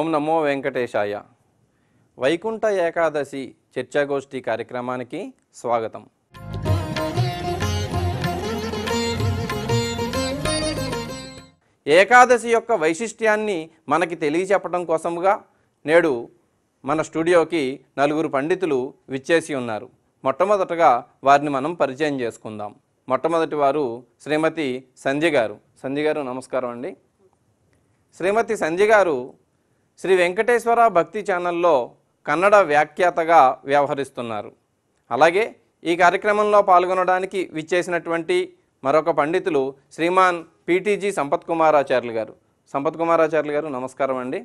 నమో వెంకటేశాయ వైకుంఠ ఏకాదశి చర్చాగోష్ఠి కార్యక్రమానికి స్వాగతం ఏకాదశి యొక్క వైశిష్ట్యాన్ని మనకి తెలియచెప్పడం కోసముగా నేడు మన స్టూడియోకి నలుగురు పండితులు విచ్చేసి ఉన్నారు మొట్టమొదటగా వారిని మనం పరిచయం చేసుకుందాం మొట్టమొదటి వారు శ్రీమతి సంధ్య గారు సంధ్య గారు నమస్కారం అండి శ్రీమతి సంధ్య గారు శ్రీ వెంకటేశ్వర భక్తి ఛానల్లో కన్నడ వ్యాఖ్యాతగా వ్యవహరిస్తున్నారు అలాగే ఈ కార్యక్రమంలో పాల్గొనడానికి విచ్చేసినటువంటి మరొక పండితులు శ్రీమాన్ పీటీజీ సంపత్ కుమారాచార్యులు గారు సంపత్ కుమారాచార్యులు గారు నమస్కారం అండి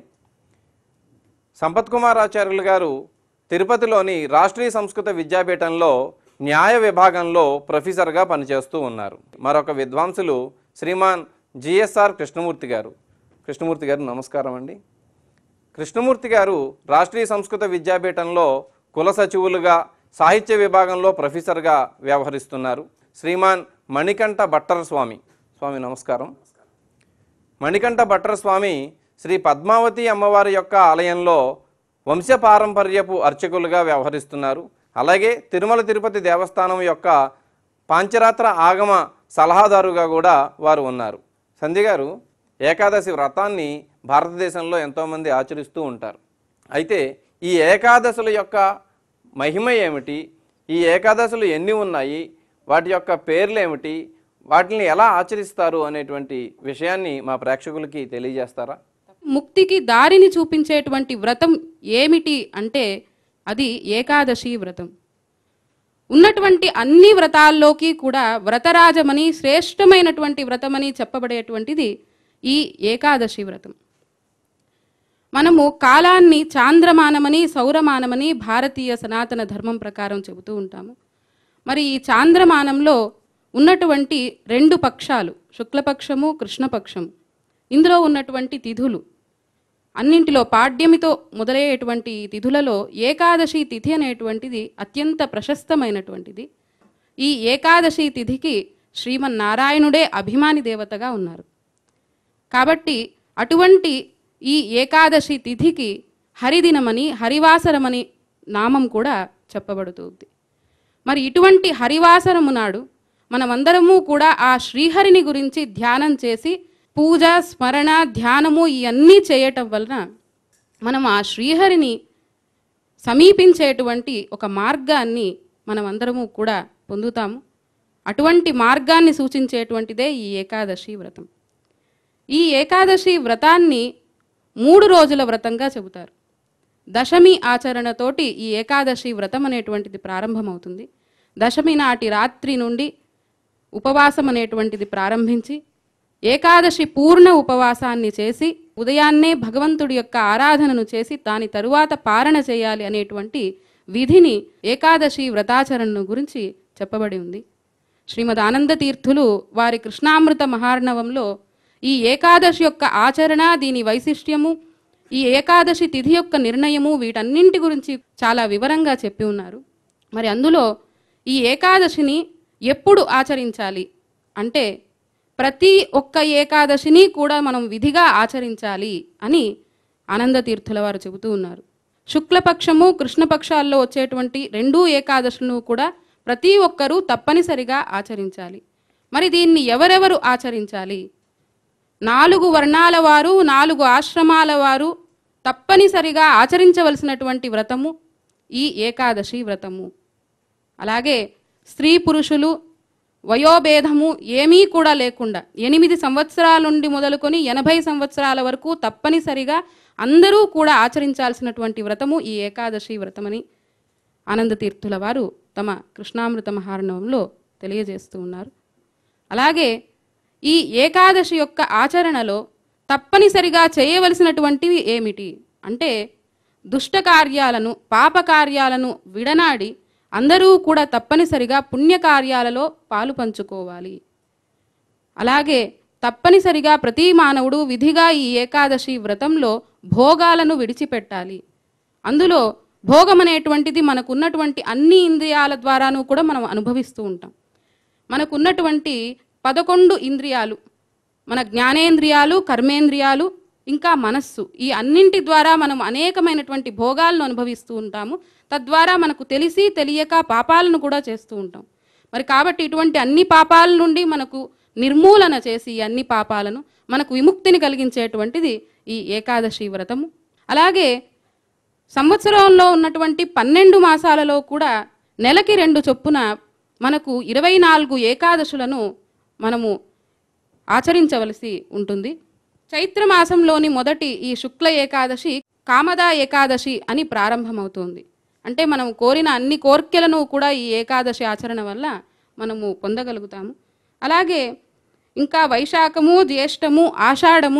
సంపత్ కుమార్ ఆచార్యులు గారు తిరుపతిలోని రాష్ట్రీయ సంస్కృత విద్యాపీఠంలో న్యాయ విభాగంలో ప్రొఫెసర్గా పనిచేస్తూ ఉన్నారు మరొక విద్వాంసులు శ్రీమాన్ జిఎస్ఆర్ కృష్ణమూర్తి గారు కృష్ణమూర్తి గారు నమస్కారం అండి కృష్ణమూర్తి గారు రాష్ట్రీయ సంస్కృత విద్యాపీఠంలో కుల సచివులుగా సాహిత్య విభాగంలో ప్రొఫెసర్గా వ్యవహరిస్తున్నారు శ్రీమాన్ మణికంఠ భట్టర్ స్వామి స్వామి నమస్కారం మణికంఠ భట్టర్ స్వామి శ్రీ పద్మావతి అమ్మవారి యొక్క ఆలయంలో వంశపారంపర్యపు అర్చకులుగా వ్యవహరిస్తున్నారు అలాగే తిరుమల తిరుపతి దేవస్థానం యొక్క పాంచరాత్ర ఆగమ సలహాదారుగా కూడా వారు ఉన్నారు సంధ్య గారు ఏకాదశి వ్రతాన్ని భారతదేశంలో ఎంతోమంది ఆచరిస్తూ ఉంటారు అయితే ఈ ఏకాదశుల యొక్క మహిమ ఏమిటి ఈ ఏకాదశులు ఎన్ని ఉన్నాయి వాటి యొక్క పేర్లు ఏమిటి వాటిని ఎలా ఆచరిస్తారు అనేటువంటి విషయాన్ని మా ప్రేక్షకులకి తెలియజేస్తారా ముక్తికి దారిని చూపించేటువంటి వ్రతం ఏమిటి అంటే అది ఏకాదశి వ్రతం ఉన్నటువంటి అన్ని వ్రతాల్లోకి కూడా వ్రతరాజమని శ్రేష్టమైనటువంటి వ్రతమని చెప్పబడేటువంటిది ఈ ఏకాదశి వ్రతం మనము కాలాన్ని చాంద్రమానమని సౌరమానమని భారతీయ సనాతన ధర్మం ప్రకారం చెబుతూ ఉంటాము మరి ఈ చాంద్రమానంలో ఉన్నటువంటి రెండు పక్షాలు శుక్లపక్షము కృష్ణపక్షము ఇందులో ఉన్నటువంటి తిథులు అన్నింటిలో పాడ్యమితో మొదలయ్యేటువంటి ఈ తిథులలో ఏకాదశి తిథి అనేటువంటిది అత్యంత ప్రశస్తమైనటువంటిది ఈ ఏకాదశి తిథికి శ్రీమన్నారాయణుడే అభిమాని దేవతగా ఉన్నారు కాబట్టి అటువంటి ఈ ఏకాదశి తిథికి హరిదినమని హరివాసరమని నామం కూడా చెప్పబడుతుంది మరి ఇటువంటి హరివాసరము నాడు మనమందరము కూడా ఆ శ్రీహరిని గురించి ధ్యానం చేసి పూజ స్మరణ ధ్యానము ఇవన్నీ చేయటం వలన మనం ఆ శ్రీహరిని సమీపించేటువంటి ఒక మార్గాన్ని మనం అందరము కూడా పొందుతాము అటువంటి మార్గాన్ని సూచించేటువంటిదే ఈ ఏకాదశి వ్రతం ఈ ఏకాదశి వ్రతాన్ని మూడు రోజుల వ్రతంగా చెబుతారు దశమి ఆచరణతోటి ఈ ఏకాదశి వ్రతం అనేటువంటిది ప్రారంభమవుతుంది దశమి నాటి రాత్రి నుండి ఉపవాసం అనేటువంటిది ప్రారంభించి ఏకాదశి పూర్ణ ఉపవాసాన్ని చేసి ఉదయాన్నే భగవంతుడి యొక్క ఆరాధనను చేసి దాని తరువాత పారణ చేయాలి అనేటువంటి విధిని ఏకాదశి వ్రతాచరణను గురించి చెప్పబడి ఉంది శ్రీమద్ ఆనంద తీర్థులు వారి కృష్ణామృత మహార్ణవంలో ఈ ఏకాదశి యొక్క ఆచరణ దీని వైశిష్ట్యము ఈ ఏకాదశి తిథి యొక్క నిర్ణయము వీటన్నింటి గురించి చాలా వివరంగా చెప్పి ఉన్నారు మరి అందులో ఈ ఏకాదశిని ఎప్పుడు ఆచరించాలి అంటే ప్రతి ఒక్క ఏకాదశిని కూడా మనం విధిగా ఆచరించాలి అని ఆనంద తీర్థుల వారు చెబుతూ ఉన్నారు శుక్లపక్షము కృష్ణపక్షాల్లో వచ్చేటువంటి రెండూ ఏకాదశులను కూడా ప్రతి ఒక్కరూ తప్పనిసరిగా ఆచరించాలి మరి దీన్ని ఎవరెవరు ఆచరించాలి నాలుగు వర్ణాల వారు నాలుగు ఆశ్రమాల వారు తప్పనిసరిగా ఆచరించవలసినటువంటి వ్రతము ఈ ఏకాదశి వ్రతము అలాగే స్త్రీ పురుషులు వయోభేదము ఏమీ కూడా లేకుండా ఎనిమిది సంవత్సరాల నుండి మొదలుకొని ఎనభై సంవత్సరాల వరకు తప్పనిసరిగా అందరూ కూడా ఆచరించాల్సినటువంటి వ్రతము ఈ ఏకాదశి వ్రతమని ఆనందతీర్థుల వారు తమ కృష్ణామృత మహార్ణవంలో తెలియజేస్తూ ఉన్నారు అలాగే ఈ ఏకాదశి యొక్క ఆచరణలో తప్పనిసరిగా చేయవలసినటువంటివి ఏమిటి అంటే దుష్ట కార్యాలను పాప కార్యాలను విడనాడి అందరూ కూడా తప్పనిసరిగా పుణ్యకార్యాలలో పాలు పంచుకోవాలి అలాగే తప్పనిసరిగా ప్రతి మానవుడు విధిగా ఈ ఏకాదశి వ్రతంలో భోగాలను విడిచిపెట్టాలి అందులో భోగం అనేటువంటిది మనకున్నటువంటి అన్ని ఇంద్రియాల ద్వారాను కూడా మనం అనుభవిస్తూ ఉంటాం మనకున్నటువంటి పదకొండు ఇంద్రియాలు మన జ్ఞానేంద్రియాలు కర్మేంద్రియాలు ఇంకా మనస్సు ఈ అన్నింటి ద్వారా మనం అనేకమైనటువంటి భోగాలను అనుభవిస్తూ ఉంటాము తద్వారా మనకు తెలిసి తెలియక పాపాలను కూడా చేస్తూ ఉంటాం మరి కాబట్టి ఇటువంటి అన్ని పాపాల నుండి మనకు నిర్మూలన చేసి ఈ అన్ని పాపాలను మనకు విముక్తిని కలిగించేటువంటిది ఈ ఏకాదశి వ్రతము అలాగే సంవత్సరంలో ఉన్నటువంటి పన్నెండు మాసాలలో కూడా నెలకి రెండు చొప్పున మనకు ఇరవై నాలుగు ఏకాదశులను మనము ఆచరించవలసి ఉంటుంది చైత్ర మాసంలోని మొదటి ఈ శుక్ల ఏకాదశి కామదా ఏకాదశి అని ప్రారంభమవుతుంది అంటే మనం కోరిన అన్ని కోర్కెలను కూడా ఈ ఏకాదశి ఆచరణ వల్ల మనము పొందగలుగుతాము అలాగే ఇంకా వైశాఖము జ్యేష్ఠము ఆషాఢము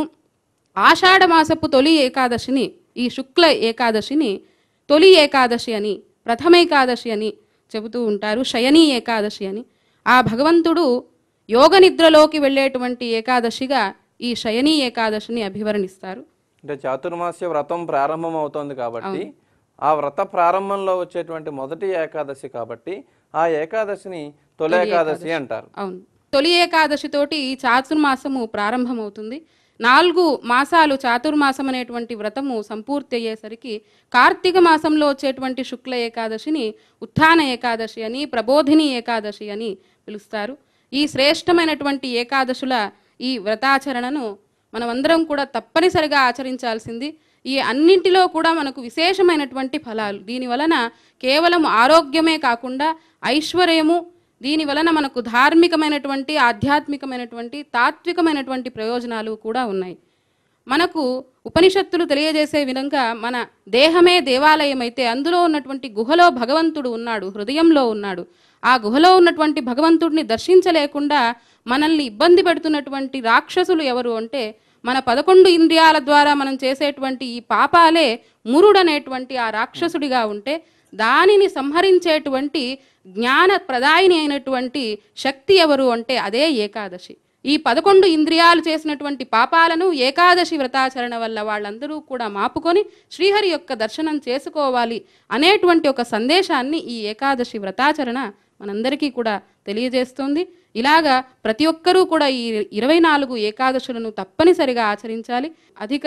ఆషాఢ మాసపు తొలి ఏకాదశిని ఈ శుక్ల ఏకాదశిని తొలి ఏకాదశి అని ప్రథమ ఏకాదశి అని చెబుతూ ఉంటారు శయనీ ఏకాదశి అని ఆ భగవంతుడు యోగ నిద్రలోకి వెళ్ళేటువంటి ఏకాదశిగా ఈ శయనీ ఏకాదశిని అభివర్ణిస్తారు అంటే చాతుర్మాస్య వ్రతం ప్రారంభం అవుతోంది కాబట్టి ఆ వ్రత ప్రారంభంలో వచ్చేటువంటి మొదటి ఏకాదశి కాబట్టి ఆ ఏకాదశిని తొలి ఏకాదశి అంటారు అవును తొలి ఏకాదశితోటి ఈ చాతుర్మాసము ప్రారంభమవుతుంది నాలుగు మాసాలు చాతుర్మాసం అనేటువంటి వ్రతము సంపూర్తి అయ్యేసరికి కార్తీక మాసంలో వచ్చేటువంటి శుక్ల ఏకాదశిని ఉత్థాన ఏకాదశి అని ప్రబోధిని ఏకాదశి అని పిలుస్తారు ఈ శ్రేష్టమైనటువంటి ఏకాదశుల ఈ వ్రతాచరణను మనమందరం కూడా తప్పనిసరిగా ఆచరించాల్సింది ఈ అన్నింటిలో కూడా మనకు విశేషమైనటువంటి ఫలాలు దీని వలన కేవలం ఆరోగ్యమే కాకుండా ఐశ్వర్యము దీని వలన మనకు ధార్మికమైనటువంటి ఆధ్యాత్మికమైనటువంటి తాత్వికమైనటువంటి ప్రయోజనాలు కూడా ఉన్నాయి మనకు ఉపనిషత్తులు తెలియజేసే విధంగా మన దేహమే దేవాలయం అయితే అందులో ఉన్నటువంటి గుహలో భగవంతుడు ఉన్నాడు హృదయంలో ఉన్నాడు ఆ గుహలో ఉన్నటువంటి భగవంతుడిని దర్శించలేకుండా మనల్ని ఇబ్బంది పెడుతున్నటువంటి రాక్షసులు ఎవరు అంటే మన పదకొండు ఇంద్రియాల ద్వారా మనం చేసేటువంటి ఈ పాపాలే మురుడనేటువంటి ఆ రాక్షసుడిగా ఉంటే దానిని సంహరించేటువంటి జ్ఞాన ప్రదాయిని అయినటువంటి శక్తి ఎవరు అంటే అదే ఏకాదశి ఈ పదకొండు ఇంద్రియాలు చేసినటువంటి పాపాలను ఏకాదశి వ్రతాచరణ వల్ల వాళ్ళందరూ కూడా మాపుకొని శ్రీహరి యొక్క దర్శనం చేసుకోవాలి అనేటువంటి ఒక సందేశాన్ని ఈ ఏకాదశి వ్రతాచరణ మనందరికీ కూడా తెలియజేస్తుంది ఇలాగా ప్రతి ఒక్కరూ కూడా ఈ ఇరవై నాలుగు ఏకాదశులను తప్పనిసరిగా ఆచరించాలి అధిక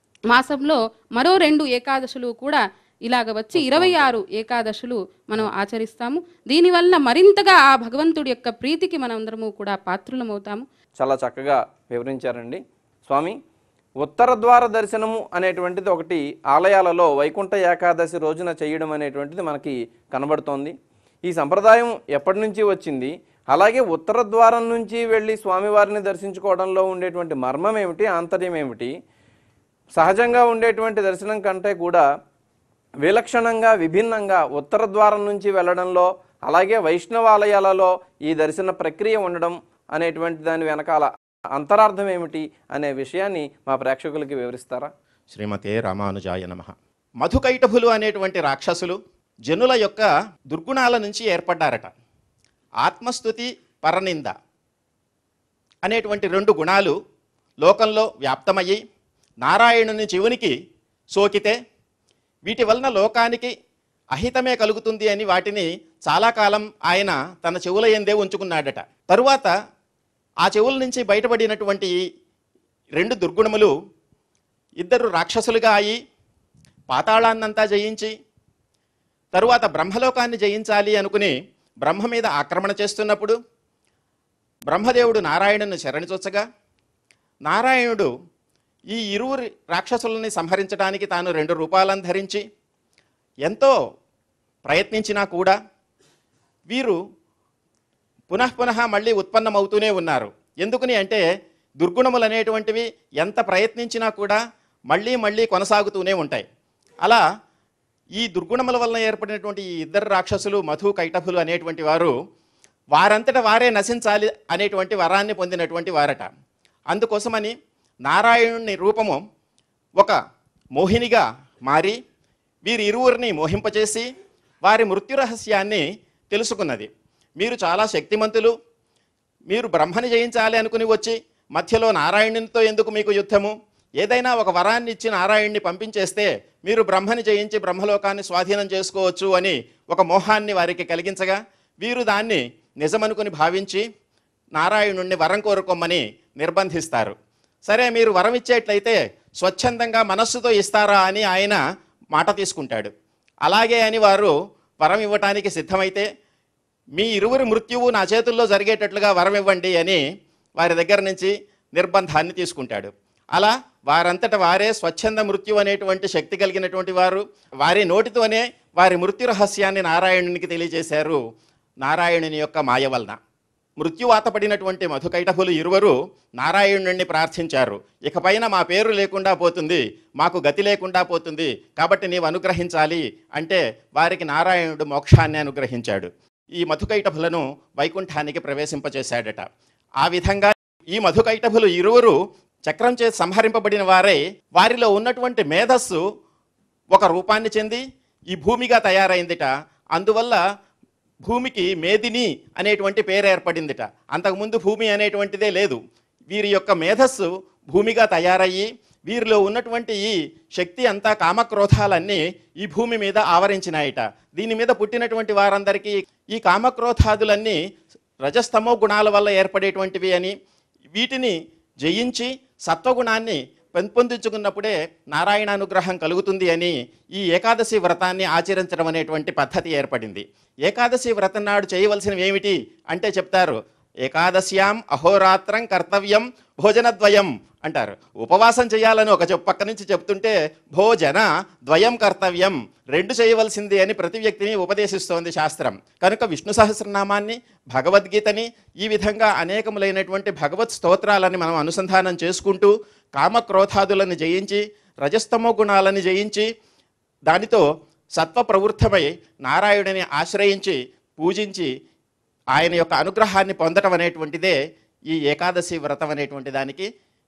మాసంలో మరో రెండు ఏకాదశులు కూడా ఇలాగ వచ్చి ఇరవై ఆరు ఏకాదశులు మనం ఆచరిస్తాము దీనివల్ల మరింతగా ఆ భగవంతుడి యొక్క ప్రీతికి మనందరము కూడా పాత్రులమవుతాము చాలా చక్కగా వివరించారండి స్వామి ఉత్తర ద్వార దర్శనము అనేటువంటిది ఒకటి ఆలయాలలో వైకుంఠ ఏకాదశి రోజున చేయడం అనేటువంటిది మనకి కనబడుతోంది ఈ సంప్రదాయం ఎప్పటి నుంచి వచ్చింది అలాగే ఉత్తర ద్వారం నుంచి వెళ్ళి స్వామివారిని దర్శించుకోవడంలో ఉండేటువంటి మర్మం ఏమిటి ఆంతర్యం ఏమిటి సహజంగా ఉండేటువంటి దర్శనం కంటే కూడా విలక్షణంగా విభిన్నంగా ఉత్తర ద్వారం నుంచి వెళ్ళడంలో అలాగే వైష్ణవాలయాలలో ఈ దర్శన ప్రక్రియ ఉండడం అనేటువంటి దాని వెనకాల అంతరార్థం ఏమిటి అనే విషయాన్ని మా ప్రేక్షకులకి వివరిస్తారా శ్రీమతే రామానుజాయ నమ మధుకైటభులు అనేటువంటి రాక్షసులు జనుల యొక్క దుర్గుణాల నుంచి ఏర్పడ్డారట ఆత్మస్థుతి పరనింద అనేటువంటి రెండు గుణాలు లోకంలో వ్యాప్తమయ్యి నారాయణుని జీవునికి సోకితే వీటి వలన లోకానికి అహితమే కలుగుతుంది అని వాటిని చాలా కాలం ఆయన తన చెవుల ఎందే ఉంచుకున్నాడట తరువాత ఆ చెవుల నుంచి బయటపడినటువంటి ఈ రెండు దుర్గుణములు ఇద్దరు రాక్షసులుగా అయి పాతాళాన్నంతా జయించి తరువాత బ్రహ్మలోకాన్ని జయించాలి అనుకుని బ్రహ్మ మీద ఆక్రమణ చేస్తున్నప్పుడు బ్రహ్మదేవుడు నారాయణుని శరణిచొచ్చగా నారాయణుడు ఈ ఇరువురి రాక్షసులని సంహరించడానికి తాను రెండు రూపాలను ధరించి ఎంతో ప్రయత్నించినా కూడా వీరు పునఃపునః మళ్ళీ ఉత్పన్నమవుతూనే ఉన్నారు ఎందుకని అంటే దుర్గుణములు అనేటువంటివి ఎంత ప్రయత్నించినా కూడా మళ్ళీ మళ్ళీ కొనసాగుతూనే ఉంటాయి అలా ఈ దుర్గుణముల వలన ఏర్పడినటువంటి ఈ ఇద్దరు రాక్షసులు మధు కైటభులు అనేటువంటి వారు వారంతట వారే నశించాలి అనేటువంటి వరాన్ని పొందినటువంటి వారట అందుకోసమని నారాయణుని రూపము ఒక మోహినిగా మారి వీరి ఇరువురిని మోహింపచేసి వారి మృత్యు రహస్యాన్ని తెలుసుకున్నది మీరు చాలా శక్తిమంతులు మీరు బ్రహ్మని జయించాలి అనుకుని వచ్చి మధ్యలో నారాయణునితో ఎందుకు మీకు యుద్ధము ఏదైనా ఒక వరాన్ని ఇచ్చి నారాయణ్ణి పంపించేస్తే మీరు బ్రహ్మని జయించి బ్రహ్మలోకాన్ని స్వాధీనం చేసుకోవచ్చు అని ఒక మోహాన్ని వారికి కలిగించగా వీరు దాన్ని నిజమనుకుని భావించి నారాయణుణ్ణి వరం కోరుకోమని నిర్బంధిస్తారు సరే మీరు వరం ఇచ్చేట్లయితే స్వచ్ఛందంగా మనస్సుతో ఇస్తారా అని ఆయన మాట తీసుకుంటాడు అలాగే అని వారు వరం ఇవ్వటానికి సిద్ధమైతే మీ ఇరువురి మృత్యువు నా చేతుల్లో జరిగేటట్లుగా వరం ఇవ్వండి అని వారి దగ్గర నుంచి నిర్బంధాన్ని తీసుకుంటాడు అలా వారంతట వారే స్వచ్ఛంద మృత్యు అనేటువంటి శక్తి కలిగినటువంటి వారు వారి నోటితోనే వారి మృత్యు రహస్యాన్ని నారాయణునికి తెలియజేశారు నారాయణుని యొక్క మాయ వలన మృత్యువాత పడినటువంటి మధుకైటభులు ఇరువురు నారాయణుణ్ణి ప్రార్థించారు ఇకపైన మా పేరు లేకుండా పోతుంది మాకు గతి లేకుండా పోతుంది కాబట్టి నీవు అనుగ్రహించాలి అంటే వారికి నారాయణుడు మోక్షాన్ని అనుగ్రహించాడు ఈ మధుకైటభులను వైకుంఠానికి ప్రవేశింపచేశాడట ఆ విధంగా ఈ మధుకైటభులు ఇరువురు చక్రం చేసి సంహరింపబడిన వారై వారిలో ఉన్నటువంటి మేధస్సు ఒక రూపాన్ని చెంది ఈ భూమిగా తయారైందిట అందువల్ల భూమికి మేదిని అనేటువంటి పేరు ఏర్పడిందిట అంతకుముందు భూమి అనేటువంటిదే లేదు వీరి యొక్క మేధస్సు భూమిగా తయారయ్యి వీరిలో ఉన్నటువంటి ఈ శక్తి అంతా కామక్రోధాలన్నీ ఈ భూమి మీద ఆవరించినాయిట దీని మీద పుట్టినటువంటి వారందరికీ ఈ కామక్రోధాదులన్నీ రజస్తమో గుణాల వల్ల ఏర్పడేటువంటివి అని వీటిని జయించి సత్వగుణాన్ని పెంపొందించుకున్నప్పుడే నారాయణ అనుగ్రహం కలుగుతుంది అని ఈ ఏకాదశి వ్రతాన్ని ఆచరించడం అనేటువంటి పద్ధతి ఏర్పడింది ఏకాదశి వ్రతం నాడు చేయవలసినవి ఏమిటి అంటే చెప్తారు ఏకాదశ్యాం అహోరాత్రం కర్తవ్యం భోజనద్వయం అంటారు ఉపవాసం చేయాలని ఒక చెప్ పక్క నుంచి చెప్తుంటే భోజన ద్వయం కర్తవ్యం రెండు చేయవలసింది అని ప్రతి వ్యక్తిని ఉపదేశిస్తోంది శాస్త్రం కనుక విష్ణు సహస్రనామాన్ని భగవద్గీతని ఈ విధంగా అనేకములైనటువంటి భగవత్ స్తోత్రాలని మనం అనుసంధానం చేసుకుంటూ కామక్రోధాదులను జయించి రజస్తమో గుణాలను జయించి దానితో సత్వ ప్రవృత్తమై నారాయణుని ఆశ్రయించి పూజించి ఆయన యొక్క అనుగ్రహాన్ని పొందటం అనేటువంటిదే ఈ ఏకాదశి వ్రతం అనేటువంటి దానికి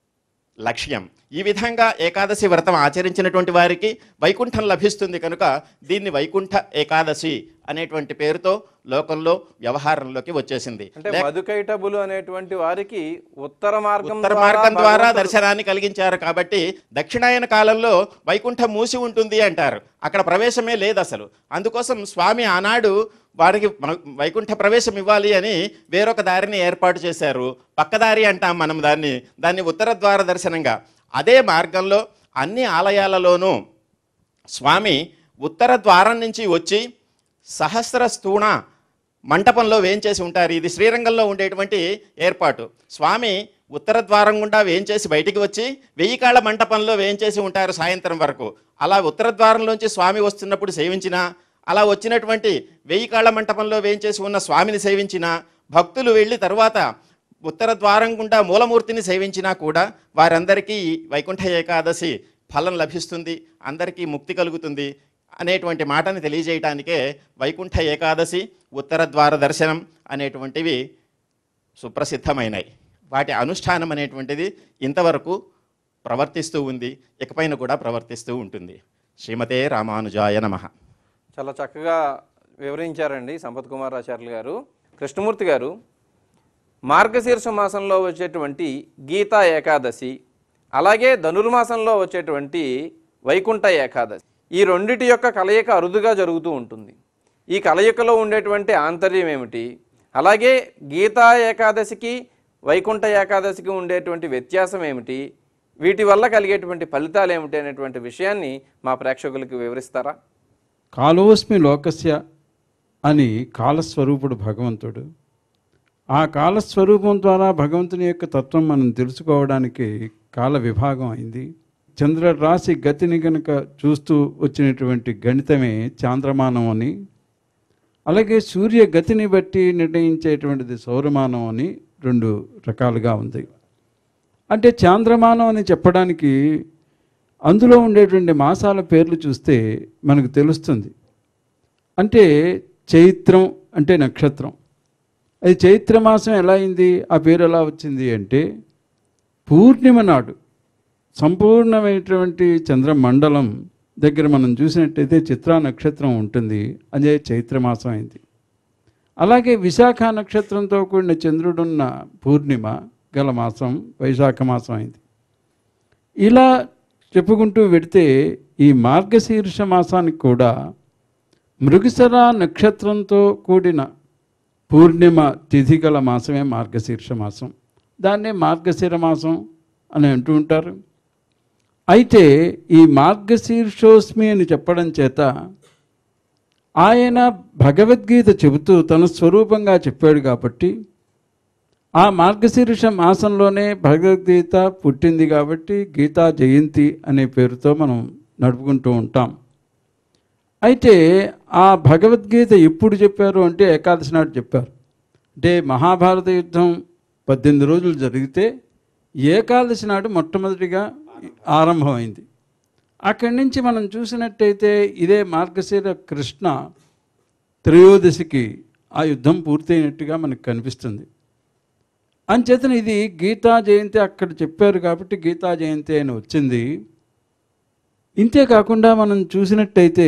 లక్ష్యం ఈ విధంగా ఏకాదశి వ్రతం ఆచరించినటువంటి వారికి వైకుంఠం లభిస్తుంది కనుక దీన్ని వైకుంఠ ఏకాదశి అనేటువంటి పేరుతో లోకంలో వ్యవహారంలోకి వచ్చేసింది అంటే మధుకైటబులు అనేటువంటి వారికి ఉత్తర మార్గం ఉత్తర మార్గం ద్వారా భగవంతుడు- దర్శనాన్ని కలిగించారు కాబట్టి దక్షిణాయన కాలంలో వైకుంఠం మూసి ఉంటుంది అంటారు అక్కడ ప్రవేశమే లేదు అసలు అందుకోసం స్వామి ఆనాడు వారికి మ- వైకుంఠ ప్రవేశం ఇవ్వాలి అని వేరొక దారిని ఏర్పాటు చేశారు పక్కదారి అంటాం మనం దాన్ని దాన్ని ఉత్తర ద్వార దర్శనంగా అదే మార్గంలో అన్ని ఆలయాలలోనూ స్వామి ఉత్తర ద్వారం నుంచి వచ్చి సహస్ర స్థూణ మంటపంలో వేంచేసి ఉంటారు ఇది శ్రీరంగంలో ఉండేటువంటి ఏర్పాటు స్వామి ఉత్తర ద్వారం గుండా వేంచేసి బయటికి వచ్చి వెయ్యి కాళ్ళ మంటపంలో వేంచేసి ఉంటారు సాయంత్రం వరకు అలా ఉత్తర ద్వారంలోంచి స్వామి వస్తున్నప్పుడు సేవించినా అలా వచ్చినటువంటి వెయ్యి కాళ్ళ మంటపంలో వేంచేసి ఉన్న స్వామిని సేవించినా భక్తులు వెళ్ళి తర్వాత ఉత్తర ద్వారం గుండా మూలమూర్తిని సేవించినా కూడా వారందరికీ ఈ వైకుంఠ ఏకాదశి ఫలం లభిస్తుంది అందరికీ ముక్తి కలుగుతుంది అనేటువంటి మాటని తెలియజేయటానికే వైకుంఠ ఏకాదశి ఉత్తర ద్వార దర్శనం అనేటువంటివి సుప్రసిద్ధమైనవి వాటి అనుష్ఠానం అనేటువంటిది ఇంతవరకు ప్రవర్తిస్తూ ఉంది ఇకపైన కూడా ప్రవర్తిస్తూ ఉంటుంది శ్రీమతే రామానుజాయ నమః చాలా చక్కగా వివరించారండి సంపత్ కుమార్ ఆచార్యులు గారు కృష్ణమూర్తి గారు మార్గశీర్ష మాసంలో వచ్చేటువంటి గీతా ఏకాదశి అలాగే ధనుర్మాసంలో వచ్చేటువంటి వైకుంఠ ఏకాదశి ఈ రెండిటి యొక్క కలయిక అరుదుగా జరుగుతూ ఉంటుంది ఈ కలయికలో ఉండేటువంటి ఆంతర్యం ఏమిటి అలాగే గీతా ఏకాదశికి వైకుంఠ ఏకాదశికి ఉండేటువంటి వ్యత్యాసం ఏమిటి వీటి వల్ల కలిగేటువంటి ఫలితాలు ఏమిటి అనేటువంటి విషయాన్ని మా ప్రేక్షకులకు వివరిస్తారా కాలోస్మి లోకస్య అని కాలస్వరూపుడు భగవంతుడు ఆ కాలస్వరూపం ద్వారా భగవంతుని యొక్క తత్వం మనం తెలుసుకోవడానికి కాల విభాగం అయింది చంద్ర రాశి గతిని కనుక చూస్తూ వచ్చినటువంటి గణితమే చాంద్రమానం అని అలాగే సూర్య గతిని బట్టి నిర్ణయించేటువంటిది సౌరమానం అని రెండు రకాలుగా ఉంది అంటే చాంద్రమానం అని చెప్పడానికి అందులో ఉండేటువంటి మాసాల పేర్లు చూస్తే మనకు తెలుస్తుంది అంటే చైత్రం అంటే నక్షత్రం అది చైత్ర మాసం ఎలా అయింది ఆ పేరు ఎలా వచ్చింది అంటే పూర్ణిమ నాడు సంపూర్ణమైనటువంటి చంద్రమండలం దగ్గర మనం చూసినట్టయితే చిత్రా నక్షత్రం ఉంటుంది అదే చైత్రమాసం అయింది అలాగే విశాఖ నక్షత్రంతో కూడిన చంద్రుడున్న పూర్ణిమ గల మాసం వైశాఖ మాసం అయింది ఇలా చెప్పుకుంటూ వెడితే ఈ మార్గశీర్ష మాసానికి కూడా మృగశర నక్షత్రంతో కూడిన పూర్ణిమ తిథి గల మాసమే మార్గశీర్ష మాసం దాన్నే మార్గశిర మాసం అని అంటూ ఉంటారు అయితే ఈ మార్గశీర్షోస్మి అని చెప్పడం చేత ఆయన భగవద్గీత చెబుతూ తన స్వరూపంగా చెప్పాడు కాబట్టి ఆ మార్గశీర్ష మాసంలోనే భగవద్గీత పుట్టింది కాబట్టి గీతా జయంతి అనే పేరుతో మనం నడుపుకుంటూ ఉంటాం అయితే ఆ భగవద్గీత ఎప్పుడు చెప్పారు అంటే ఏకాదశి నాడు చెప్పారు అంటే మహాభారత యుద్ధం పద్దెనిమిది రోజులు జరిగితే ఏకాదశి నాడు మొట్టమొదటిగా ఆరంభమైంది అక్కడి నుంచి మనం చూసినట్టయితే ఇదే మార్గశీర కృష్ణ త్రయోదశికి ఆ యుద్ధం పూర్తయినట్టుగా మనకు కనిపిస్తుంది అంచేతన ఇది గీతా జయంతి అక్కడ చెప్పారు కాబట్టి గీతా జయంతి అని వచ్చింది ఇంతే కాకుండా మనం చూసినట్టయితే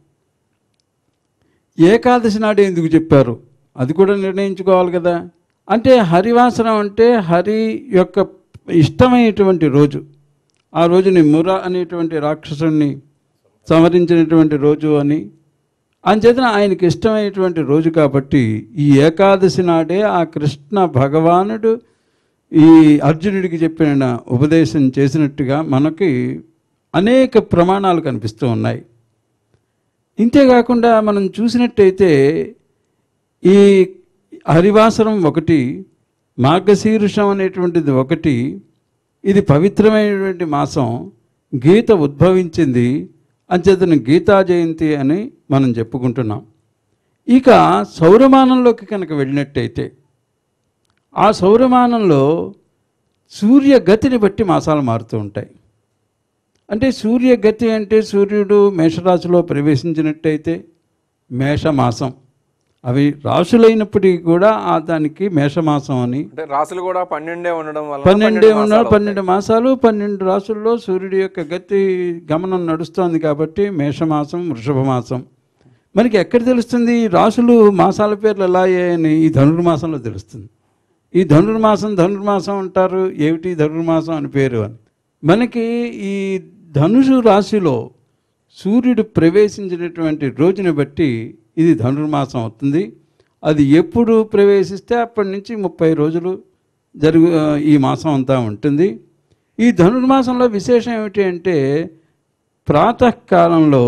ఏకాదశి నాడు ఎందుకు చెప్పారు అది కూడా నిర్ణయించుకోవాలి కదా అంటే హరివాసనం అంటే హరి యొక్క ఇష్టమైనటువంటి రోజు ఆ రోజుని ముర అనేటువంటి రాక్షసుని సంహరించినటువంటి రోజు అని అంచేతన ఆయనకి ఇష్టమైనటువంటి రోజు కాబట్టి ఈ ఏకాదశి నాడే ఆ కృష్ణ భగవానుడు ఈ అర్జునుడికి చెప్పిన ఉపదేశం చేసినట్టుగా మనకి అనేక ప్రమాణాలు కనిపిస్తూ ఉన్నాయి ఇంతేకాకుండా మనం చూసినట్టయితే ఈ హరివాసరం ఒకటి మార్గశీర్షం అనేటువంటిది ఒకటి ఇది పవిత్రమైనటువంటి మాసం గీత ఉద్భవించింది అంచేతను గీతా జయంతి అని మనం చెప్పుకుంటున్నాం ఇక సౌరమానంలోకి కనుక వెళ్ళినట్టయితే ఆ సౌరమానంలో సూర్యగతిని బట్టి మాసాలు మారుతూ ఉంటాయి అంటే సూర్యగతి అంటే సూర్యుడు మేషరాశిలో ప్రవేశించినట్టయితే మేషమాసం అవి రాశులైనప్పటికీ కూడా ఆ దానికి మేషమాసం అని అంటే రాసులు కూడా పన్నెండే ఉండడం వల్ల పన్నెండే ఉన్న పన్నెండు మాసాలు పన్నెండు రాసుల్లో సూర్యుడి యొక్క గతి గమనం నడుస్తోంది కాబట్టి మేషమాసం వృషభ మాసం మనకి ఎక్కడ తెలుస్తుంది ఈ రాసులు మాసాల పేర్లు ఎలా అయ్యాయని ఈ ధనుర్మాసంలో తెలుస్తుంది ఈ ధనుర్మాసం ధనుర్మాసం అంటారు ఏమిటి ధనుర్మాసం అని పేరు అని మనకి ఈ ధనుసు రాశిలో సూర్యుడు ప్రవేశించినటువంటి రోజుని బట్టి ఇది ధనుర్మాసం అవుతుంది అది ఎప్పుడు ప్రవేశిస్తే అప్పటి నుంచి ముప్పై రోజులు జరుగు ఈ మాసం అంతా ఉంటుంది ఈ ధనుర్మాసంలో విశేషం ఏమిటి అంటే ప్రాతకాలంలో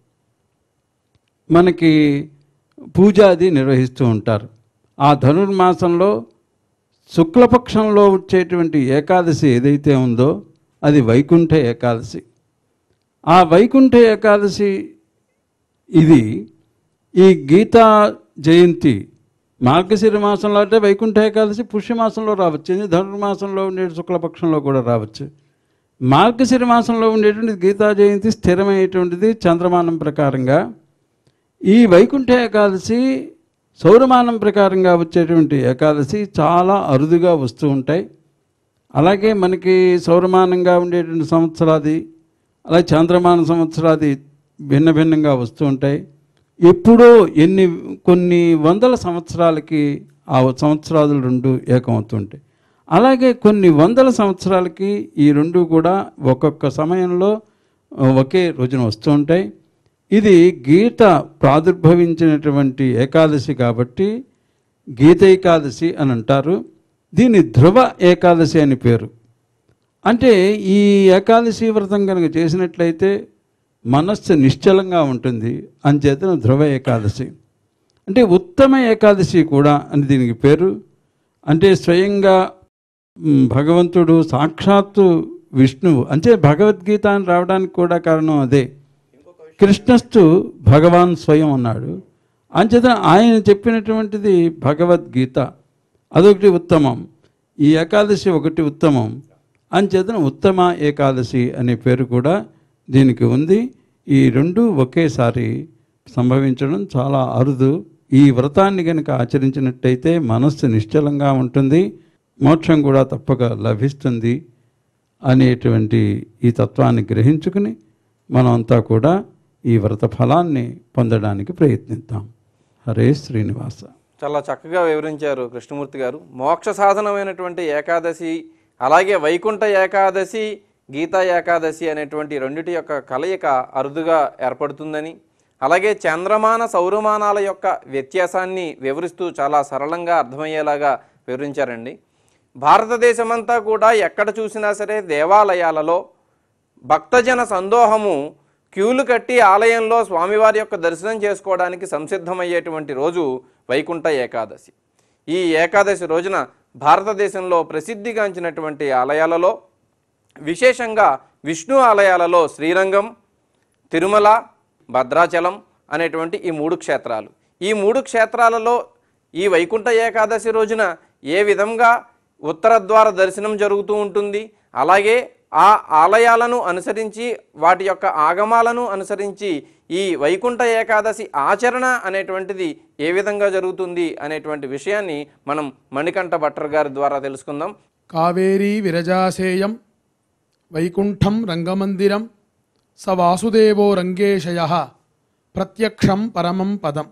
మనకి పూజ అది నిర్వహిస్తూ ఉంటారు ఆ ధనుర్మాసంలో శుక్లపక్షంలో వచ్చేటువంటి ఏకాదశి ఏదైతే ఉందో అది వైకుంఠ ఏకాదశి ఆ వైకుంఠ ఏకాదశి ఇది ఈ గీతా జయంతి మార్గశిర మాసంలో అంటే వైకుంఠ ఏకాదశి పుష్యమాసంలో రావచ్చు ఇది ధనుర్మాసంలో ఉండే శుక్లపక్షంలో కూడా రావచ్చు మార్గశిర మాసంలో ఉండేటువంటి గీతా జయంతి స్థిరమైనటువంటిది చంద్రమానం ప్రకారంగా ఈ వైకుంఠ ఏకాదశి సౌరమానం ప్రకారంగా వచ్చేటువంటి ఏకాదశి చాలా అరుదుగా వస్తూ ఉంటాయి అలాగే మనకి సౌరమానంగా ఉండేటువంటి సంవత్సరాది అలాగే చంద్రమాన సంవత్సరాది భిన్న భిన్నంగా వస్తూ ఉంటాయి ఎప్పుడో ఎన్ని కొన్ని వందల సంవత్సరాలకి ఆ సంవత్సరాలు రెండు ఏకమవుతుంటాయి అలాగే కొన్ని వందల సంవత్సరాలకి ఈ రెండు కూడా ఒక్కొక్క సమయంలో ఒకే రోజున వస్తూ ఉంటాయి ఇది గీత ప్రాదుర్భవించినటువంటి ఏకాదశి కాబట్టి గీత ఏకాదశి అని అంటారు దీని ధ్రువ ఏకాదశి అని పేరు అంటే ఈ ఏకాదశి వ్రతం కనుక చేసినట్లయితే మనస్సు నిశ్చలంగా ఉంటుంది అంచేతన ధ్రువ ఏకాదశి అంటే ఉత్తమ ఏకాదశి కూడా అని దీనికి పేరు అంటే స్వయంగా మ్, భగవంతుడు సాక్షాత్తు విష్ణువు అంటే భగవద్గీత అని రావడానికి కూడా కారణం అదే కృష్ణస్తు భగవాన్ స్వయం అన్నాడు అంచేత ఆయన చెప్పినటువంటిది భగవద్గీత అదొకటి ఉత్తమం ఈ ఏకాదశి ఒకటి ఉత్తమం అంచేతన ఉత్తమ ఏకాదశి అనే పేరు కూడా దీనికి ఉంది ఈ రెండు ఒకేసారి సంభవించడం చాలా అరుదు ఈ వ్రతాన్ని కనుక ఆచరించినట్టయితే మనస్సు నిశ్చలంగా ఉంటుంది మోక్షం కూడా తప్పక లభిస్తుంది అనేటువంటి ఈ తత్వాన్ని గ్రహించుకుని మనమంతా కూడా ఈ వ్రత ఫలాన్ని పొందడానికి ప్రయత్నిద్దాం హరే శ్రీనివాస చాలా చక్కగా వివరించారు కృష్ణమూర్తి గారు మోక్ష సాధనమైనటువంటి ఏకాదశి అలాగే వైకుంఠ ఏకాదశి గీతా ఏకాదశి అనేటువంటి రెండిటి యొక్క కలయిక అరుదుగా ఏర్పడుతుందని అలాగే చంద్రమాన సౌరమానాల యొక్క వ్యత్యాసాన్ని వివరిస్తూ చాలా సరళంగా అర్థమయ్యేలాగా వివరించారండి భారతదేశమంతా కూడా ఎక్కడ చూసినా సరే దేవాలయాలలో భక్తజన సందోహము క్యూలు కట్టి ఆలయంలో స్వామివారి యొక్క దర్శనం చేసుకోవడానికి సంసిద్ధమయ్యేటువంటి రోజు వైకుంఠ ఏకాదశి ఈ ఏకాదశి రోజున భారతదేశంలో ప్రసిద్ధిగాంచినటువంటి ఆలయాలలో విశేషంగా విష్ణు ఆలయాలలో శ్రీరంగం తిరుమల భద్రాచలం అనేటువంటి ఈ మూడు క్షేత్రాలు ఈ మూడు క్షేత్రాలలో ఈ వైకుంఠ ఏకాదశి రోజున ఏ విధంగా ఉత్తర ద్వార దర్శనం జరుగుతూ ఉంటుంది అలాగే ఆ ఆలయాలను అనుసరించి వాటి యొక్క ఆగమాలను అనుసరించి ఈ వైకుంఠ ఏకాదశి ఆచరణ అనేటువంటిది ఏ విధంగా జరుగుతుంది అనేటువంటి విషయాన్ని మనం మణికంఠ భట్టర్ గారి ద్వారా తెలుసుకుందాం కావేరీ విరజాసేయం వైకుంఠం రంగమందిరం స వాసుదేవో రంగేశయ ప్రత్యక్షం పరమం పదం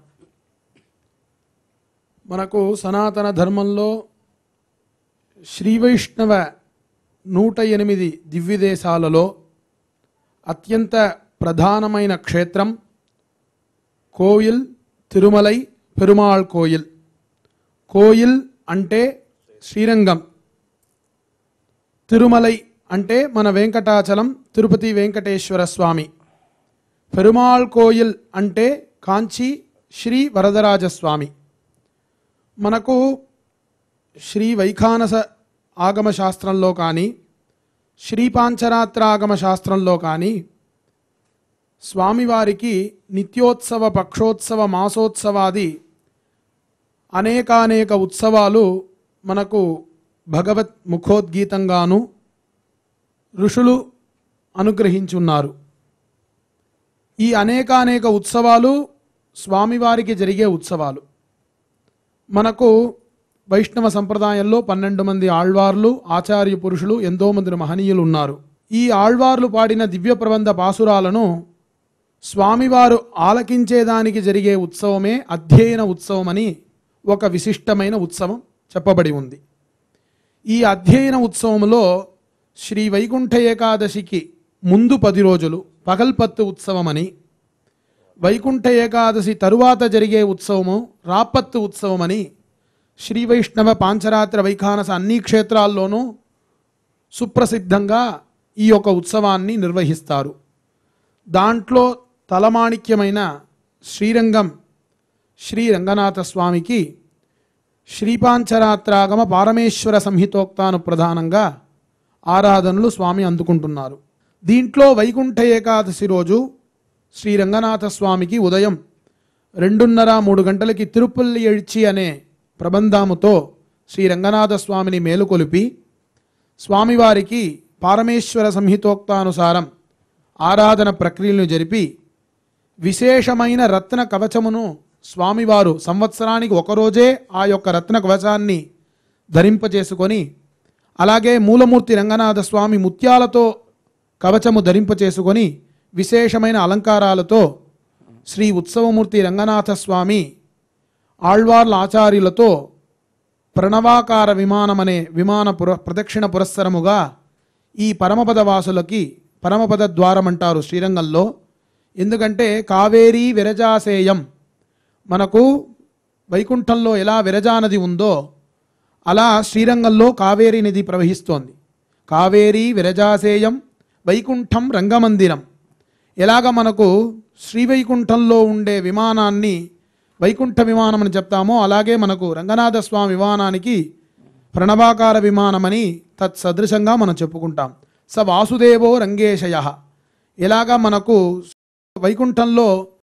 మనకు సనాతన ధర్మంలో శ్రీవైష్ణవ నూట ఎనిమిది దివ్యదేశాలలో అత్యంత ప్రధానమైన క్షేత్రం కోయిల్ తిరుమలై పెరుమాళ్ కోయిల్ కోయిల్ అంటే శ్రీరంగం తిరుమలై అంటే మన వెంకటాచలం తిరుపతి వెంకటేశ్వర స్వామి పెరుమాళ్ కోయిల్ అంటే కాంచి శ్రీ వరదరాజ స్వామి మనకు శ్రీ వైఖానస ఆగమ శాస్త్రంలో కానీ శ్రీ పాంచరాత్రాగమ శాస్త్రంలో కానీ స్వామివారికి నిత్యోత్సవ పక్షోత్సవ మాసోత్సవాది అనేకానేక ఉత్సవాలు మనకు భగవత్ ముఖోద్గీతంగాను ఋషులు అనుగ్రహించున్నారు ఈ అనేకానేక ఉత్సవాలు స్వామివారికి జరిగే ఉత్సవాలు మనకు వైష్ణవ సంప్రదాయంలో పన్నెండు మంది ఆళ్వార్లు ఆచార్య పురుషులు ఎంతో మంది మహనీయులు ఉన్నారు ఈ ఆళ్వార్లు పాడిన దివ్య ప్రబంధ పాసురాలను స్వామివారు ఆలకించేదానికి జరిగే ఉత్సవమే అధ్యయన ఉత్సవమని ఒక విశిష్టమైన ఉత్సవం చెప్పబడి ఉంది ఈ అధ్యయన ఉత్సవంలో శ్రీ వైకుంఠ ఏకాదశికి ముందు పది రోజులు పగల్పత్తు ఉత్సవమని వైకుంఠ ఏకాదశి తరువాత జరిగే ఉత్సవము రాపత్తు ఉత్సవమని శ్రీ వైష్ణవ పాంచరాత్ర వైఖానస అన్ని క్షేత్రాల్లోనూ సుప్రసిద్ధంగా ఈ యొక్క ఉత్సవాన్ని నిర్వహిస్తారు దాంట్లో తలమాణిక్యమైన శ్రీరంగం శ్రీ రంగనాథ స్వామికి శ్రీపాంచరాత్రాగమ పారమేశ్వర సంహితోక్తాను ప్రధానంగా ఆరాధనలు స్వామి అందుకుంటున్నారు దీంట్లో వైకుంఠ ఏకాదశి రోజు శ్రీ రంగనాథ స్వామికి ఉదయం రెండున్నర మూడు గంటలకి తిరుపల్లి ఎడ్చి అనే ప్రబంధాముతో శ్రీ రంగనాథ స్వామిని మేలుకొలిపి స్వామివారికి పారమేశ్వర సంహితోక్తానుసారం ఆరాధన ప్రక్రియలను జరిపి విశేషమైన రత్న కవచమును స్వామివారు సంవత్సరానికి ఒకరోజే ఆ యొక్క రత్న కవచాన్ని ధరింపచేసుకొని అలాగే మూలమూర్తి రంగనాథ స్వామి ముత్యాలతో కవచము ధరింపచేసుకొని విశేషమైన అలంకారాలతో శ్రీ ఉత్సవమూర్తి రంగనాథ స్వామి ఆళ్వార్ల ఆచార్యులతో ప్రణవాకార విమానమనే విమాన పుర ప్రదక్షిణ పురస్సరముగా ఈ పరమపద వాసులకి పరమపద ద్వారం అంటారు శ్రీరంగంలో ఎందుకంటే కావేరీ విరజాసేయం మనకు వైకుంఠంలో ఎలా విరజా నది ఉందో అలా శ్రీరంగంలో కావేరీ నది ప్రవహిస్తోంది కావేరీ విరజాసేయం వైకుంఠం రంగమందిరం ఎలాగ మనకు శ్రీవైకుంఠంలో ఉండే విమానాన్ని వైకుంఠ విమానం అని చెప్తామో అలాగే మనకు రంగనాథ స్వామి విమానానికి ప్రణవాకార విమానమని తత్సదృశంగా మనం చెప్పుకుంటాం స వాసుదేవో రంగేశయ ఎలాగా మనకు వైకుంఠంలో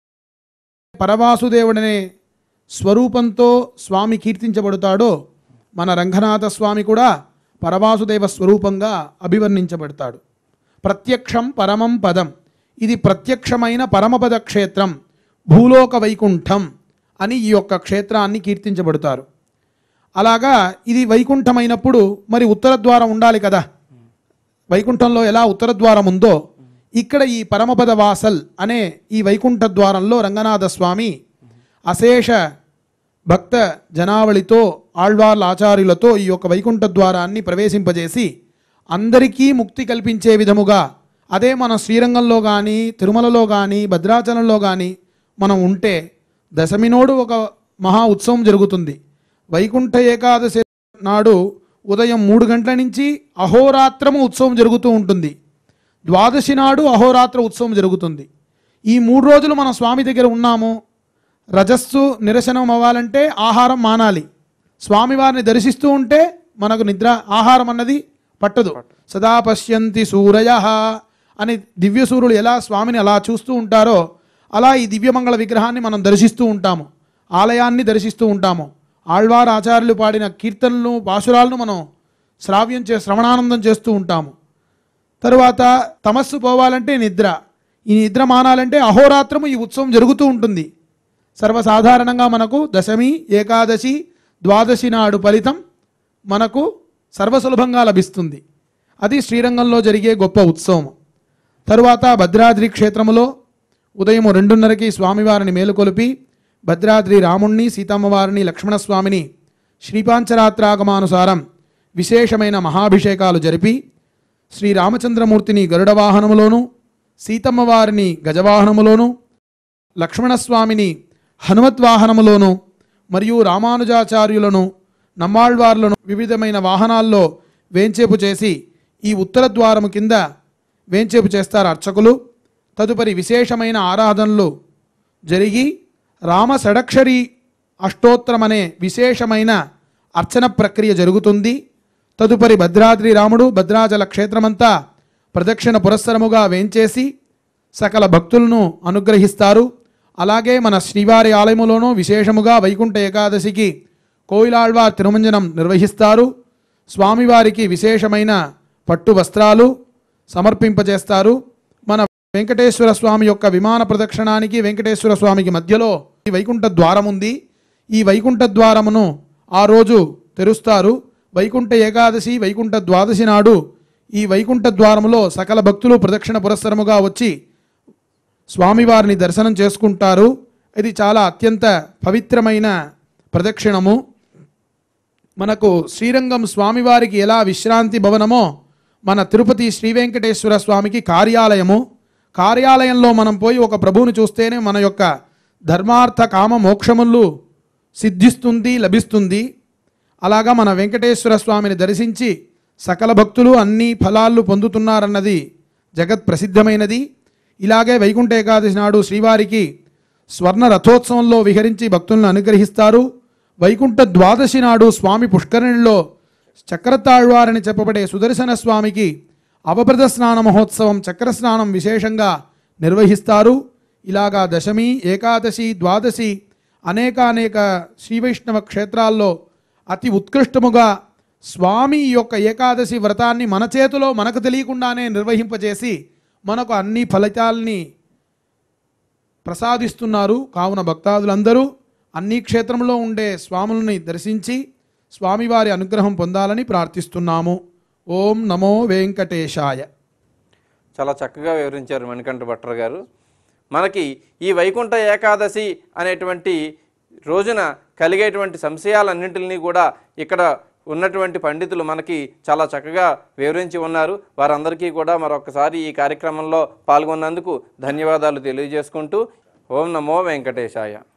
పరవాసుదేవుడనే స్వరూపంతో స్వామి కీర్తించబడతాడో మన రంగనాథ స్వామి కూడా పరవాసుదేవ స్వరూపంగా అభివర్ణించబడతాడు ప్రత్యక్షం పరమం పదం ఇది ప్రత్యక్షమైన పరమపద క్షేత్రం భూలోక వైకుంఠం అని ఈ యొక్క క్షేత్రాన్ని కీర్తించబడతారు అలాగా ఇది వైకుంఠమైనప్పుడు మరి ఉత్తర ద్వారం ఉండాలి కదా వైకుంఠంలో ఎలా ఉత్తర ద్వారం ఉందో ఇక్కడ ఈ పరమపద వాసల్ అనే ఈ వైకుంఠ ద్వారంలో రంగనాథ స్వామి అశేష భక్త జనావళితో ఆళ్వార్ల ఆచార్యులతో ఈ యొక్క వైకుంఠ ద్వారాన్ని ప్రవేశింపజేసి అందరికీ ముక్తి కల్పించే విధముగా అదే మన శ్రీరంగంలో కానీ తిరుమలలో కానీ భద్రాచలంలో కానీ మనం ఉంటే దశమినోడు ఒక మహా ఉత్సవం జరుగుతుంది వైకుంఠ ఏకాదశి నాడు ఉదయం మూడు గంటల నుంచి అహోరాత్రము ఉత్సవం జరుగుతూ ఉంటుంది ద్వాదశి నాడు అహోరాత్ర ఉత్సవం జరుగుతుంది ఈ మూడు రోజులు మనం స్వామి దగ్గర ఉన్నాము రజస్సు నిరసనం అవ్వాలంటే ఆహారం మానాలి స్వామివారిని దర్శిస్తూ ఉంటే మనకు నిద్ర ఆహారం అన్నది పట్టదు సదా పశ్యంతి సూరయ అని దివ్య సూర్యులు ఎలా స్వామిని అలా చూస్తూ ఉంటారో అలా ఈ దివ్యమంగళ విగ్రహాన్ని మనం దర్శిస్తూ ఉంటాము ఆలయాన్ని దర్శిస్తూ ఉంటాము ఆళ్వార్ ఆచార్యులు పాడిన కీర్తనలు పాశురాలను మనం శ్రావ్యం చే శ్రవణానందం చేస్తూ ఉంటాము తరువాత తమస్సు పోవాలంటే నిద్ర ఈ నిద్ర మానాలంటే అహోరాత్రము ఈ ఉత్సవం జరుగుతూ ఉంటుంది సర్వసాధారణంగా మనకు దశమి ఏకాదశి ద్వాదశి నాడు ఫలితం మనకు సర్వసులభంగా లభిస్తుంది అది శ్రీరంగంలో జరిగే గొప్ప ఉత్సవం తరువాత భద్రాద్రి క్షేత్రములో ఉదయం రెండున్నరకి స్వామివారిని మేలుకొలిపి భద్రాద్రి రాముణ్ణి సీతమ్మవారిని లక్ష్మణస్వామిని శ్రీపాంచరాత్రాగమానుసారం విశేషమైన మహాభిషేకాలు జరిపి శ్రీరామచంద్రమూర్తిని గరుడ వాహనములోను సీతమ్మవారిని గజవాహనములోను లక్ష్మణస్వామిని హనుమత్ వాహనములోను మరియు రామానుజాచార్యులను నమ్మాళ్వార్లను వివిధమైన వాహనాల్లో వేంచేపు చేసి ఈ ఉత్తర ద్వారము కింద వేంచేపు చేస్తారు అర్చకులు తదుపరి విశేషమైన ఆరాధనలు జరిగి రామ షడక్షరి అష్టోత్తరం అనే విశేషమైన అర్చన ప్రక్రియ జరుగుతుంది తదుపరి భద్రాద్రి రాముడు భద్రాచల క్షేత్రమంతా ప్రదక్షిణ పురస్సరముగా వేంచేసి సకల భక్తులను అనుగ్రహిస్తారు అలాగే మన శ్రీవారి ఆలయములోనూ విశేషముగా వైకుంఠ ఏకాదశికి కోయిలాళ్వార్ తిరుమంజనం నిర్వహిస్తారు స్వామివారికి విశేషమైన పట్టు వస్త్రాలు సమర్పింపజేస్తారు మన వెంకటేశ్వర స్వామి యొక్క విమాన ప్రదక్షిణానికి వెంకటేశ్వర స్వామికి మధ్యలో ఈ వైకుంఠ ద్వారం ఉంది ఈ వైకుంఠ ద్వారమును ఆ రోజు తెరుస్తారు వైకుంఠ ఏకాదశి వైకుంఠ ద్వాదశి నాడు ఈ వైకుంఠ ద్వారములో సకల భక్తులు ప్రదక్షిణ పురస్సరముగా వచ్చి స్వామివారిని దర్శనం చేసుకుంటారు ఇది చాలా అత్యంత పవిత్రమైన ప్రదక్షిణము మనకు శ్రీరంగం స్వామివారికి ఎలా విశ్రాంతి భవనమో మన తిరుపతి శ్రీ వెంకటేశ్వర స్వామికి కార్యాలయము కార్యాలయంలో మనం పోయి ఒక ప్రభువుని చూస్తేనే మన యొక్క ధర్మార్థ కామ మోక్షములు సిద్ధిస్తుంది లభిస్తుంది అలాగా మన వెంకటేశ్వర స్వామిని దర్శించి సకల భక్తులు అన్ని ఫలాలు పొందుతున్నారన్నది జగత్ ప్రసిద్ధమైనది ఇలాగే వైకుంఠ ఏకాదశి నాడు శ్రీవారికి స్వర్ణ రథోత్సవంలో విహరించి భక్తులను అనుగ్రహిస్తారు వైకుంఠ ద్వాదశి నాడు స్వామి పుష్కరిణిలో చక్రతాళ్వారని చెప్పబడే సుదర్శన స్వామికి అవభృత స్నాన మహోత్సవం చక్ర స్నానం విశేషంగా నిర్వహిస్తారు ఇలాగా దశమి ఏకాదశి ద్వాదశి అనేకానేక శ్రీవైష్ణవ క్షేత్రాల్లో అతి ఉత్కృష్టముగా స్వామి యొక్క ఏకాదశి వ్రతాన్ని మన చేతిలో మనకు తెలియకుండానే నిర్వహింపజేసి మనకు అన్ని ఫలితాల్ని ప్రసాదిస్తున్నారు కావున భక్తాదులందరూ అన్ని క్షేత్రంలో ఉండే స్వాములని దర్శించి స్వామివారి అనుగ్రహం పొందాలని ప్రార్థిస్తున్నాము ఓం నమో వెంకటేశాయ చాలా చక్కగా వివరించారు మణికంఠ భట్టర్ గారు మనకి ఈ వైకుంఠ ఏకాదశి అనేటువంటి రోజున కలిగేటువంటి సంశయాలన్నింటినీ కూడా ఇక్కడ ఉన్నటువంటి పండితులు మనకి చాలా చక్కగా వివరించి ఉన్నారు వారందరికీ కూడా మరొకసారి ఈ కార్యక్రమంలో పాల్గొన్నందుకు ధన్యవాదాలు తెలియజేసుకుంటూ ఓం నమో వెంకటేశాయ